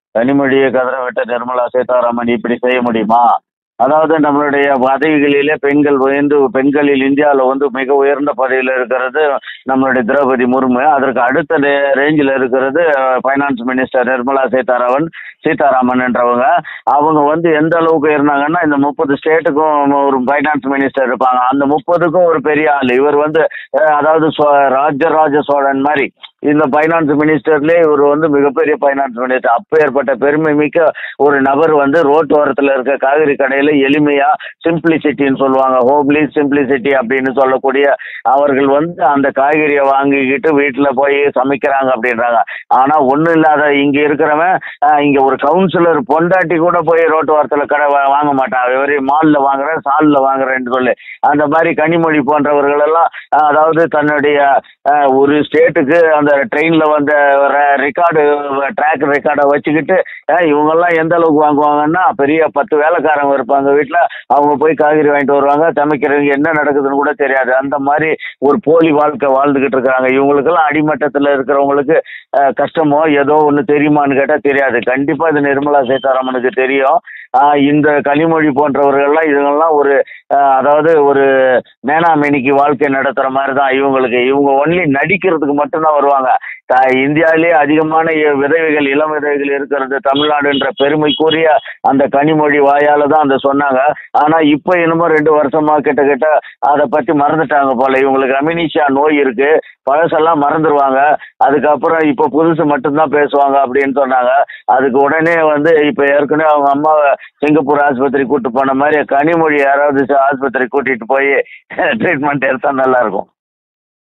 கனிமொழியை கதறவிட்ட நிர்மலா சீதாராமன் இப்படி செய்ய முடியுமா அதாவது நம்மளுடைய பதவிகளிலே பெண்கள் உயர்ந்து பெண்களில் இந்தியாவில் வந்து மிக உயர்ந்த பதவியில் இருக்கிறது நம்மளுடைய திரௌபதி முர்மு அதற்கு அடுத்த ரேஞ்சில் இருக்கிறது ஃபைனான்ஸ் மினிஸ்டர் நிர்மலா சீதாராமன் சீதாராமன் என்றவங்க அவங்க வந்து எந்த அளவுக்கு இருந்தாங்கன்னா இந்த முப்பது ஸ்டேட்டுக்கும் ஒரு ஃபைனான்ஸ் மினிஸ்டர் இருப்பாங்க அந்த முப்பதுக்கும் ஒரு பெரிய ஆள் இவர் வந்து அஹ், அதாவது சோ- ராஜராஜ சோழன் மாதிரி இந்த ஃபைனான்ஸ் மினிஸ்டர்லேயே இவர் வந்து மிகப்பெரிய ஃபைனான்ஸ் மினிஸ்டர் அப்பேற்பட்ட பெருமை மிக்க ஒரு நபர் வந்து ரோட்டு ஓரத்தில் இருக்க காவிரி கடையில் எளிமையா சிம்பிளிசிட்டின்னு சொல்லுவாங்க ஹோப்லி சிம்பிளிசிட்டி அப்படின்னு சொல்லக்கூடிய அவர்கள் வந்து அந்த காய்கறியை வாங்கிக்கிட்டு வீட்டில் போய் சமைக்கிறாங்க அப்படின்றாங்க ஆனால் ஒன்றும் இல்லாத இங்கே இருக்கிறவன் அஹ், இங்கே ஒரு கவுன்சிலர் பொண்டாட்டி கூட போய் ரோட்டு ஓரத்தில் கடை வா- வாங்க மாட்டான் வெறும் மாலில் வாங்குறேன் சாலில் வாங்குறேன்னு சொல்லி அந்த மாதிரி கனிமொழி போன்றவர்கள் எல்லாம் அஹ், அதாவது தன்னுடைய அஹ், ஒரு ஸ்டேட்டுக்கு அந்த ட்ரெயினில் வந்த ரெக்கார்டு ட்ராக் ரெக்கார்டை வச்சுக்கிட்டு அஹ், இவங்கெல்லாம் எந்த அளவுக்கு வாங்குவாங்கன்னா பெரிய பத்து வேலைக்காரங்க இருப்பாங்க வீட்டில் அவங்க போய் காய்கறி வாங்கிட்டு வருவாங்க சமைக்கிறவங்க என்ன நடக்குதுன்னு கூட தெரியாது அந்த மாதிரி ஒரு போலி வாழ்க்கை வாழ்ந்துகிட்டு இருக்கிறாங்க இவங்களுக்கெல்லாம் அடிமட்டத்தில் இருக்கிறவங்களுக்கு அஹ், கஷ்டமோ ஏதோ ஒன்று தெரியுமான்னு கேட்டால் தெரியாது கண்டிப்பாக இது நிர்மலா சீதாராமனுக்கு தெரியும் ஆஹ் இந்த கனிமொழி போன்றவர்கள்லாம் இதுங்கெல்லாம் ஒரு ஆஹ் அதாவது ஒரு மேனாமேனிக்கு வாழ்க்கை நடத்துகிற மாதிரி தான் இவங்களுக்கு இவங்க ஒன்லி நடிக்கிறதுக்கு மட்டும்தான் வருவாங்க த- இந்தியாவிலே அதிகமான இ- விதவைகள் இளம் விதவைகள் இருக்கிறது தமிழ்நாடுன்ற பெருமைக்குரிய அந்த கனிமொழி வாயால தான் அந்த சொன்னாங்க ஆனா இப்போ என்னமோ ரெண்டு வருஷமா கிட்ட கிட்ட அதை பத்தி மறந்துட்டாங்க போல இவங்களுக்கு அமினிஷா நோய் இருக்கு பழசெல்லாம் மறந்துடுவாங்க அதுக்கப்புறம் இப்போ புதுசு மட்டும்தான் பேசுவாங்க அப்படின்னு சொன்னாங்க அதுக்கு உடனே வந்து இப்போ ஏற்கனவே அவங்க அம்மாவை சிங்கப்பூர் ஆஸ்பத்திரி கூட்டு போன மாதிரி கனிமொழி யாராவது ஆஸ்பத்திரி கூட்டிட்டு போய் ட்ரீட்மெண்ட் எடுத்தா நல்லா இருக்கும்